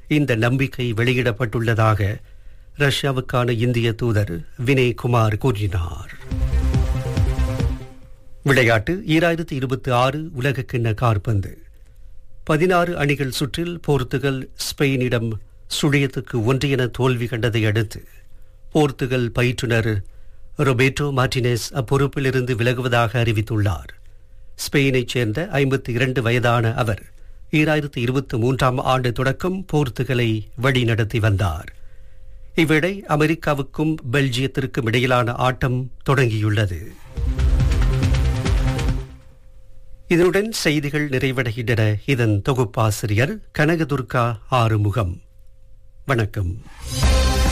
இந்த நம்பிக்கை வெளியிடப்பட்டுள்ளதாக ரஷ்யாவுக்கான இந்திய தூதர் வினய் குமார் கூறினார் விளையாட்டு ஈராயிரத்தி இருபத்தி ஆறு உலகக்கிண்ண கார்பந்து பதினாறு அணிகள் சுற்றில் போர்த்துகல் ஸ்பெயினிடம் சுழியத்துக்கு ஒன்று என தோல்வி கண்டதை அடுத்து போர்த்துகல் பயிற்றுனர் ரொபேட்டோ மார்டினேஸ் அப்பொறுப்பிலிருந்து விலகுவதாக அறிவித்துள்ளார் ஸ்பெயினைச் சேர்ந்த ஐம்பத்தி இரண்டு வயதான அவர் ஈராயிரத்தி இருபத்தி மூன்றாம் ஆண்டு தொடக்கம் போர்த்துகலை வழிநடத்தி வந்தார் இவ்வேளை அமெரிக்காவுக்கும் பெல்ஜியத்திற்கும் இடையிலான ஆட்டம் தொடங்கியுள்ளது இதனுடன் செய்திகள் நிறைவடைகின்றன இதன் தொகுப்பாசிரியர் கனகதுர்கா ஆறுமுகம் வணக்கம்